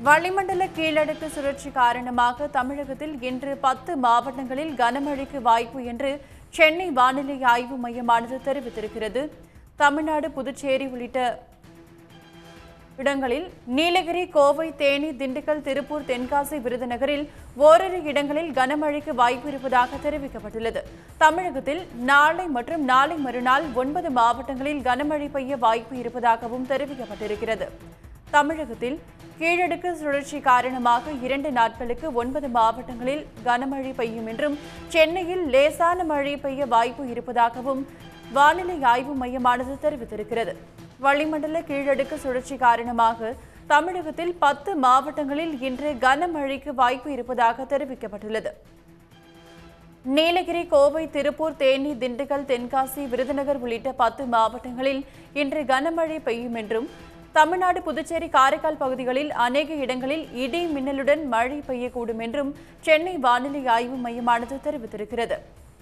வளிமண்டல கீழடுக்கு சுழற்சி காரணமாக தமிழகத்தில் இன்று பத்து மாவட்டங்களில் கனமழைக்கு வாய்ப்பு என்று சென்னை வானிலை ஆய்வு மையமானது தெரிவித்திருக்கிறது தமிழ்நாடு புதுச்சேரி உள்ளிட்ட இடங்களில் நீலகிரி கோவை தேனி திண்டுக்கல் திருப்பூர் தென்காசி விருதுநகரில் ஓரிரு இடங்களில் கனமழைக்கு வாய்ப்பு இருப்பதாக தெரிவிக்கப்பட்டுள்ளது தமிழகத்தில் நாளை மற்றும் நாளை மறுநாள் ஒன்பது மாவட்டங்களில் கனமழை பெய்ய வாய்ப்பு இருப்பதாகவும் தெரிவிக்கப்பட்டிருக்கிறது தமிழகத்தில் கீழடுக்கு சுழற்சி காரணமாக இரண்டு நாட்களுக்கு ஒன்பது மாவட்டங்களில் கனமழை பெய்யும் என்றும் சென்னையில் லேசான மழை பெய்ய வாய்ப்பு இருப்பதாகவும் வானிலை ஆய்வு மையமானது தெரிவித்திருக்கிறது வளிமண்டல கீழடுக்கு சுழற்சி காரணமாக தமிழகத்தில் பத்து மாவட்டங்களில் இன்று கனமழைக்கு வாய்ப்பு இருப்பதாக தெரிவிக்கப்பட்டுள்ளது நீலகிரி கோவை திருப்பூர் தேனி திண்டுக்கல் தென்காசி விருதுநகர் உள்ளிட்ட பத்து மாவட்டங்களில் இன்று கனமழை பெய்யும் என்றும் தமிழ்நாடு புதுச்சேரி காரைக்கால் பகுதிகளில் அநேக இடங்களில் இடி மின்னலுடன் மழை பெய்யக்கூடும் என்றும் சென்னை வானிலை ஆய்வு மையமானது தெரிவித்திருக்கிறது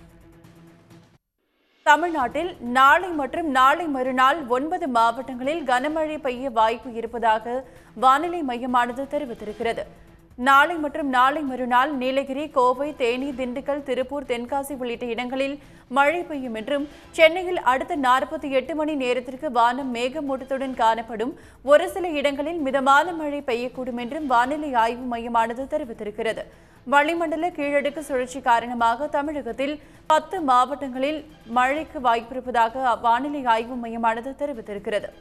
தமிழ்நாட்டில் நாளை மற்றும் நாளை மறுநாள் ஒன்பது மாவட்டங்களில் கனமழை பெய்ய வாய்ப்பு இருப்பதாக வானிலை மையமானது தெரிவித்திருக்கிறது நாளை மற்றும் நாளை மறுநாள் நீலகிரி கோவை தேனி திண்டுக்கல் திருப்பூர் தென்காசி உள்ளிட்ட இடங்களில் மழை பெய்யும் என்றும் சென்னையில் அடுத்த நாற்பத்தி எட்டு மணி நேரத்திற்கு வானம் மேகமூட்டத்துடன் காணப்படும் ஒரு சில இடங்களில் மிதமான மழை பெய்யக்கூடும் என்றும் வானிலை ஆய்வு மையமானது தெரிவித்திருக்கிறது வளிமண்டல கீழடுக்கு சுழற்சி காரணமாக தமிழகத்தில் பத்து மாவட்டங்களில் மழைக்கு வாய்ப்பிருப்பதாக வானிலை ஆய்வு மையமானது தெரிவித்திருக்கிறது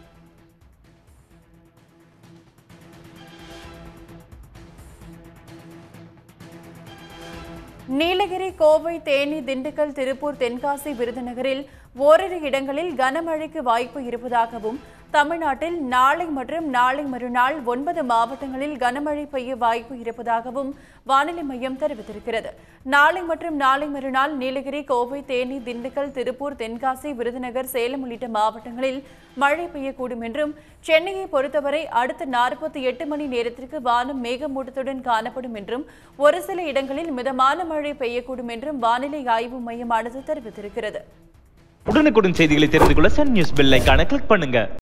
நீலகிரி கோவை தேனி திண்டுக்கல் திருப்பூர் தென்காசி விருதுநகரில் ஓரிரு இடங்களில் கனமழைக்கு வாய்ப்பு இருப்பதாகவும் தமிழ்நாட்டில் நாளை மற்றும் நாளை மறுநாள் ஒன்பது மாவட்டங்களில் கனமழை பெய்ய வாய்ப்பு இருப்பதாகவும் வானிலை மையம் தெரிவித்திருக்கிறது நாளை மற்றும் நாளை மறுநாள் நீலகிரி கோவை தேனி திண்டுக்கல் திருப்பூர் தென்காசி விருதுநகர் சேலம் உள்ளிட்ட மாவட்டங்களில் மழை பெய்யக்கூடும் என்றும் சென்னையை பொறுத்தவரை அடுத்த நாற்பத்தி எட்டு மணி நேரத்திற்கு வானம் மேகமூட்டத்துடன் காணப்படும் என்றும் ஒரு சில இடங்களில் மிதமான மழை பெய்யக்கூடும் என்றும் வானிலை ஆய்வு மையமானது தெரிவித்திருக்கிறது உடனுக்குடன் செய்திகளை தெரிந்து கொள்ள சன் நியூஸ் பெல் ஐகானை கிளிக் பண்ணுங்க